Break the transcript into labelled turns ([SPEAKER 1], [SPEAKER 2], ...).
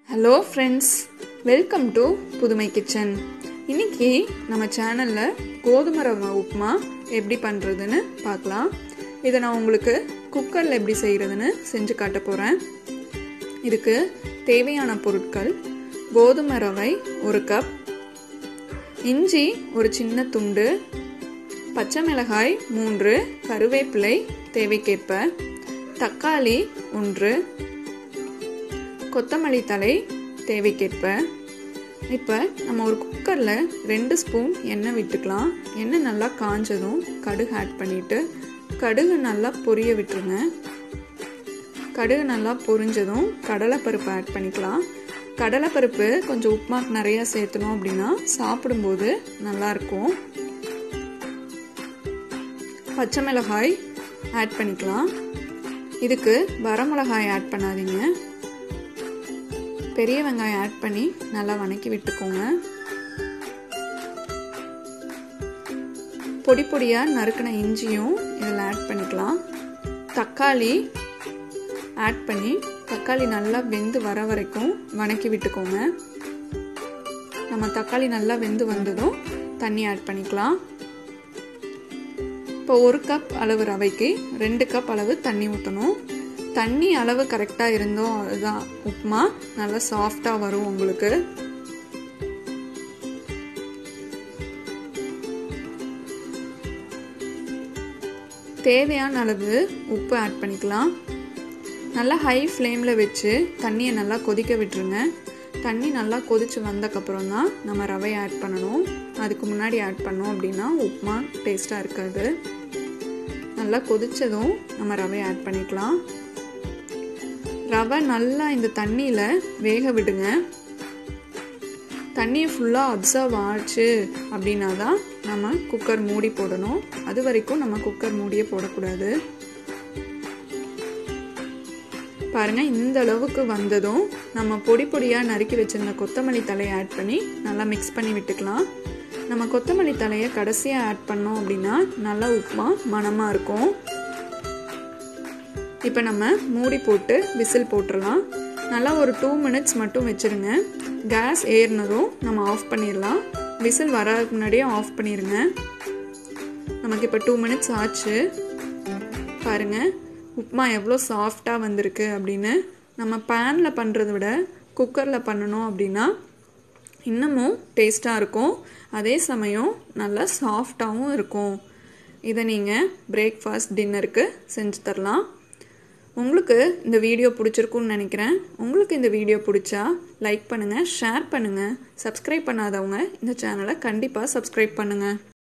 [SPEAKER 1] hello friends welcome to Pudhumai kitchen இன்னைக்கு நம்ம சேனலில் கோதுமை ரவை உப்புமா எப்படி பண்ணுறதுன்னு பார்க்கலாம் இதை நான் உங்களுக்கு குக்கரில் எப்படி செய்கிறதுன்னு செஞ்சு காட்ட போகிறேன் இதுக்கு தேவையான பொருட்கள் கோதுமை ரவை ஒரு கப் இஞ்சி ஒரு சின்ன துண்டு பச்சை மிளகாய் மூன்று கருவேப்பிலை தேவைக்கேற்ப தக்காளி ஒன்று கொத்தமல்லி தலை தேவைக்கேற்ப இப்போ நம்ம ஒரு குக்கரில் ரெண்டு ஸ்பூன் எண்ணெய் விட்டுக்கலாம் எண்ணெய் நல்லா காஞ்சதும் கடுகு ஆட் பண்ணிவிட்டு கடுகு நல்லா பொரிய விட்டுருங்க கடுகு நல்லா பொரிஞ்சதும் கடலைப்பருப்பு ஆட் பண்ணிக்கலாம் கடலைப்பருப்பு கொஞ்சம் உப்புமாக்கு நிறையா சேர்த்தணும் அப்படின்னா சாப்பிடும்போது நல்லாயிருக்கும் பச்சை மிளகாய் ஆட் பண்ணிக்கலாம் இதுக்கு வரமிளகாய் ஆட் பண்ணாதீங்க பெரிய வெங்காயம் ஆட் பண்ணி நல்லா வணக்கி விட்டுக்கோங்க பொடி பொடியாக நறுக்கின இஞ்சியும் இதில் ஆட் பண்ணிக்கலாம் தக்காளி ஆட் பண்ணி தக்காளி நல்லா வெந்து வர வரைக்கும் வணக்கி விட்டுக்கோங்க நம்ம தக்காளி நல்லா வெந்து வந்ததும் தண்ணி ஆட் பண்ணிக்கலாம் இப்போ ஒரு கப் அளவு ரவைக்கு ரெண்டு கப் அளவு தண்ணி ஊற்றணும் தண்ணி அளவு கரெக்டாக இருந்தோம் அதுதான் உப்புமா நல்லா சாஃப்டாக வரும் உங்களுக்கு தேவையான அளவு உப்பு ஆட் பண்ணிக்கலாம் நல்லா ஹை ஃப்ளேமில் வச்சு தண்ணியை நல்லா கொதிக்க விட்டுருங்க தண்ணி நல்லா கொதித்து வந்தக்கப்புறம் தான் நம்ம ரவை ஆட் பண்ணணும் அதுக்கு முன்னாடி ஆட் பண்ணோம் அப்படின்னா உப்புமா டேஸ்ட்டாக இருக்காது நல்லா கொதித்ததும் நம்ம ரவை ஆட் பண்ணிக்கலாம் ரவை நல்லா இந்த தண்ணியில் வேக விடுங்க தண்ணியை ஃபுல்லாக அப்சர்வ் ஆச்சு அப்படின்னா தான் நம்ம குக்கர் மூடி போடணும் அது வரைக்கும் நம்ம குக்கர் மூடியே போடக்கூடாது பாருங்கள் இந்த அளவுக்கு வந்ததும் நம்ம பொடி பொடியாக நறுக்கி வச்சிருந்த கொத்தமல்லி தலையை ஆட் பண்ணி நல்லா மிக்ஸ் பண்ணி விட்டுக்கலாம் நம்ம கொத்தமல்லி தலையை கடைசியாக ஆட் பண்ணோம் அப்படின்னா நல்லா உப்புமா மணமாக இருக்கும் இப்போ நம்ம மூடி போட்டு விசில் போட்டுடலாம் நல்லா ஒரு டூ மினிட்ஸ் மட்டும் வச்சுருங்க கேஸ் ஏறினதும் நம்ம ஆஃப் பண்ணிடலாம் விசில் வராதுக்கு முன்னாடியே ஆஃப் பண்ணிடுங்க நமக்கு இப்போ டூ மினிட்ஸ் ஆச்சு பாருங்கள் உப்புமா எவ்வளோ சாஃப்டாக வந்திருக்கு அப்படின்னு நம்ம பேனில் பண்ணுறத விட குக்கரில் பண்ணணும் அப்படின்னா இன்னமும் டேஸ்ட்டாக இருக்கும் அதே சமயம் நல்லா சாஃப்டாகவும் இருக்கும் இதை நீங்கள் பிரேக்ஃபாஸ்ட் டின்னருக்கு செஞ்சு தரலாம் உங்களுக்கு இந்த வீடியோ பிடிச்சிருக்குன்னு நினைக்கிறேன் உங்களுக்கு இந்த வீடியோ பிடிச்சா லைக் பண்ணுங்கள் ஷேர் பண்ணுங்கள் சப்ஸ்கிரைப் பண்ணாதவங்க இந்த சேனலை கண்டிப்பாக சப்ஸ்கிரைப் பண்ணுங்கள்